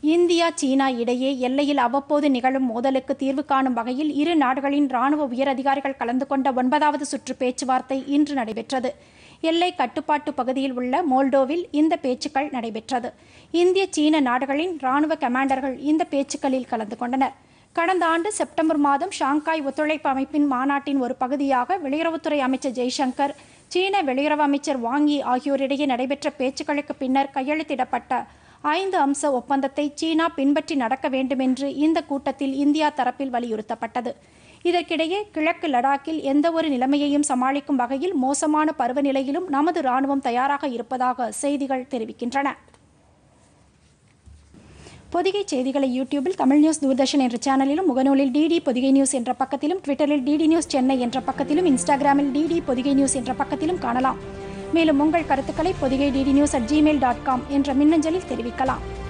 India சீனா இடையே எல்லையில் அவ்வப்போது நிகழும் மோதலுக்கு தீர்வு காணும் வகையில் இரு நாடுகளின் ராணுவ உயர் அதிகாரிகள் கலந்து கொண்ட ஒன்பதாவது சுற்று பேச்சுவார்த்தை இன்று நடைபெற்றது எல்லை கட்டுப்பாட்டு பகுதியில் உள்ள மோல்டோவில் இந்த பேச்சுக்கள் நடைபெற்றது இந்திய சீன நாடுகளின் ராணுவ கமாண்டர்கள் இந்த பேச்சுக்களில் கலந்து கொண்டனர் கடந்த ஆண்டு செப்டம்பர் மாதம் ஷாங்காய் ஒத்துழைப்பு அமைப்பின் மாநாட்டின் ஒரு பகுதியாக வெளியுறவுத்துறை அமைச்சர் ஜெய்சங்கர் சீன வெளியுறவு அமைச்சர் வாங் யி ஆகியோரிடையே நடைபெற்ற பேச்சுக்களுக்கு பின்னர் கையெழுத்திடப்பட்ட ஐந்து அம்ச ஒப்பந்தத்தை சீனா பின்பற்றி நடக்க வேண்டுமென்று இந்த கூட்டத்தில் இந்தியா தரப்பில் வலியுறுத்தப்பட்டது இதற்கிடையே கிழக்கு லடாக்கில் எந்தவொரு நிலைமையையும் சமாளிக்கும் வகையில் மோசமான பருவநிலையிலும் நமது ராணுவம் தயாராக இருப்பதாக செய்திகள் தெரிவிக்கின்றன பொதிகை செய்திகளை யூடியூபில் தமிழ் நியூஸ் தூர்தர்ஷன் என்ற சேனலிலும் முகநூலில் டிடி பொதிகை நியூஸ் என்ற பக்கத்திலும் ட்விட்டரில் டிடி நியூஸ் சென்னை என்ற பக்கத்திலும் இன்ஸ்டாகிராமில் டிடி பொதிகை நியூஸ் என்ற பக்கத்திலும் காணலாம் மேலும் உங்கள் கருத்துக்களை Podhigai DD news at Gmail dot com என்ற மின்னஞ்சலில் தெரிவிக்கலாம்